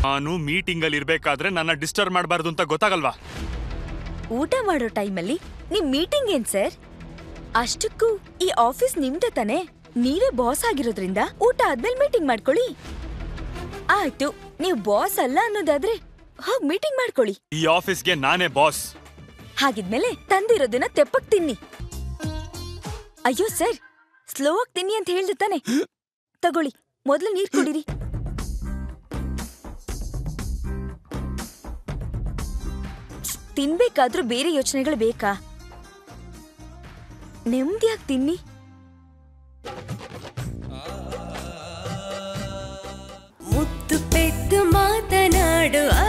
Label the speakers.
Speaker 1: ನಾನು ಮೀಟಿಂಗ್ ಅಲ್ಲಿ ಇರ್ಬೇಕಾದ್ರೆ ನನ್ನ ಡಿಸ್ಟರ್ಬ್ ಮಾಡಬಾರ್ದು ಅಂತ ಗೊತ್ತಾಗಲ್ವಾ
Speaker 2: ಊಟ ಮಾಡೋ ಟೈಮಲ್ಲಿ ನಿಮ್ ಮೀಟಿಂಗ್ ಏನ್ ಸರ್ ಅಷ್ಟಕ್ಕೂ ಈ ಆಫೀಸ್ ನಿಮ್ದೆ ತಾನೆ ನೀವೇ ಬಾಸ್ ಆಗಿರೋದ್ರಿಂದ ಊಟ ಆದ್ಮೇಲೆ ಮೀಟಿಂಗ್ ಮಾಡ್ಕೊಳ್ಳಿ ಆಯ್ತು ನೀವು ಬಾಸ್ ಅಲ್ಲ ಅನ್ನೋದಾದ್ರೆ ಹೋಗ್ ಮೀಟಿಂಗ್ ಮಾಡ್ಕೊಳ್ಳಿ
Speaker 1: ಈ ಆಫೀಸ್ಗೆ ನಾನೇ ಬಾಸ್
Speaker 2: ಹಾಗಿದ್ಮೇಲೆ ತಂದಿರೋದನ್ನ ತೆಪ್ಪಕ್ ತಿನ್ನಿ ಅಯ್ಯೋ ಸರ್ ಸ್ಲೋ ಆಗಿ ತಿನ್ನಿ ಅಂತ ಹೇಳ್ದೆ ತಾನೆ ತಗೊಳ್ಳಿ ಮೊದ್ಲು ನೀರ್ ಕುಡೀರಿ ತಿನ್ಬೇಕಾದ್ರೂ ಬೇರೆ ಯೋಚನೆಗಳು ಬೇಕಾ ನೆಮ್ಮದಿಯಾಗಿ ತಿನ್ನಿ
Speaker 3: ಮುತ್ತು ಪೆದ್ದು ಮಾತನಾಡು